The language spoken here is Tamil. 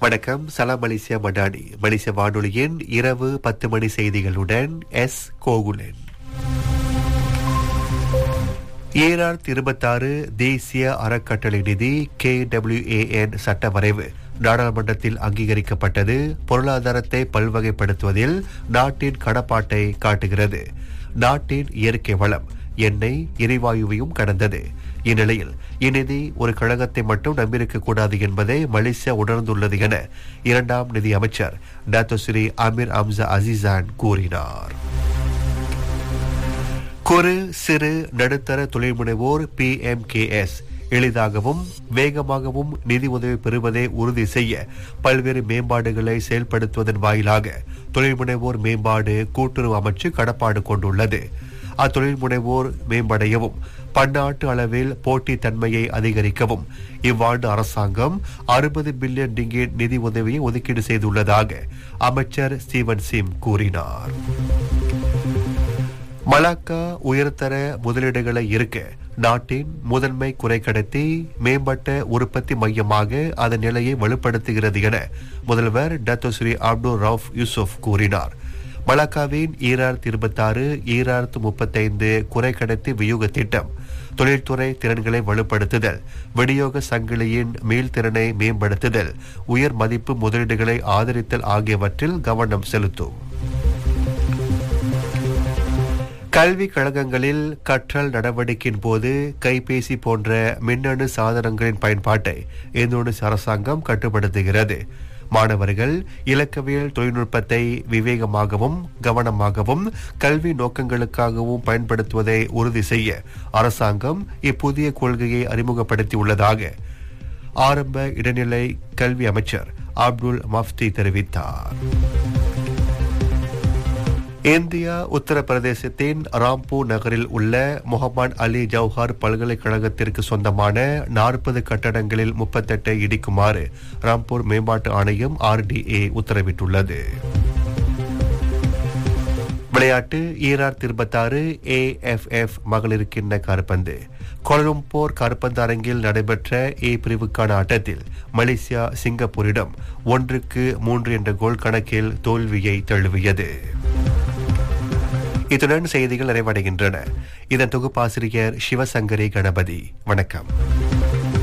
வணக்கம் சலாம் மலேசியா மடானி மலேசிய வானொலியின் இரவு பத்து மணி செய்திகளுடன் எஸ் கோகுலன் ஏஆர் இருபத்தாறு தேசிய அறக்கட்டளை நிதி கே சட்ட வரைவு நாடாளுமன்றத்தில் அங்கீகரிக்கப்பட்டது பொருளாதாரத்தை பல்வகைப்படுத்துவதில் நாட்டின் கடப்பாட்டை காட்டுகிறது நாட்டின் இயற்கை வளம் எண்ணெய் எரிவாயுவையும் கடந்தது இந்நிலையில் இந்நிதி ஒரு கழகத்தை மட்டும் நம்பியிருக்க கூடாது என்பதை மலேசியா உணர்ந்துள்ளது என இரண்டாம் நிதி அமைச்சர் டாக்டர் ஸ்ரீ அமீர் அம்சா அசிசான் கூறினார் குறு சிறு நடுத்தர தொழில் முனைவோர் பி எம் கே எஸ் எளிதாகவும் வேகமாகவும் நிதி உதவி பெறுவதை உறுதி செய்ய பல்வேறு மேம்பாடுகளை செயல்படுத்துவதன் வாயிலாக தொழில் முனைவோர் மேம்பாடு கூட்டுறவு அமைச்சு கடப்பாடு கொண்டுள்ளது அத்தொழில் முனைவோர் மேம்படையவும் பன்னாட்டு அளவில் போட்டித் தன்மையை அதிகரிக்கவும் இவ்வாண்டு அரசாங்கம் அறுபது பில்லியன் டிங்கெட் நிதி உதவியை ஒதுக்கீடு செய்துள்ளதாக அமைச்சர் ஸ்டீவன் சிம் கூறினார் மலாக்கா உயர்தர முதலீடுகளை இருக்க நாட்டின் முதன்மை குறைக்கடத்தி மேம்பட்ட உற்பத்தி மையமாக அதன் நிலையை வலுப்படுத்துகிறது என முதல்வர் Dato Sri Abdul Rauf Yusuf கூறினார் மலாக்காவின் ஈராயிரத்தி இருபத்தாறு ஈராயிரத்து முப்பத்தைந்து குறைக்கடத்தி வியூக திட்டம் தொழில்துறை திறன்களை வலுப்படுத்துதல் விநியோக சங்கிலியின் மீள்திறனை மேம்படுத்துதல் உயர் மதிப்பு முதலீடுகளை ஆதரித்தல் ஆகியவற்றில் கவனம் செலுத்தும் கல்விக் கழகங்களில் கற்றல் நடவடிக்கையின் போது கைபேசி போன்ற மின்னணு சாதனங்களின் பயன்பாட்டை இந்தோனேசிய அரசாங்கம் கட்டுப்படுத்துகிறது மாணவர்கள் இலக்கவியல் தொழில்நுட்பத்தை விவேகமாகவும் கவனமாகவும் கல்வி நோக்கங்களுக்காகவும் பயன்படுத்துவதை உறுதி செய்ய அரசாங்கம் இப்புதிய கொள்கையை அறிமுகப்படுத்தியுள்ளதாக ஆரம்ப இடைநிலை கல்வி அமைச்சர் அப்துல் மஃப்தி தெரிவித்தார் இந்தியா உத்தரப்பிரதேசத்தின் ராம்பூர் நகரில் உள்ள முகமது அலி ஜவுஹார் பல்கலைக்கழகத்திற்கு சொந்தமான நாற்பது கட்டடங்களில் முப்பத்தெட்டை இடிக்குமாறு ராம்பூர் மேம்பாட்டு ஆணையம் ஆர்டிஏ உத்தரவிட்டுள்ளது விளையாட்டு ஈரார் இருபத்தாறு ஏஎஃப்எஃப் மகளிர் கிண்ண கால்பந்து கோலம்பூர் கால்பந்து அரங்கில் நடைபெற்ற ஏ பிரிவுக்கான ஆட்டத்தில் மலேசியா சிங்கப்பூரிடம் ஒன்றுக்கு மூன்று என்ற கோல் கணக்கில் தோல்வியை தழுவியது இத்துடன் செய்திகள் நிறைவடைகின்றன இதன் தொகுப்பாசிரியர் சிவசங்கரி கணபதி வணக்கம்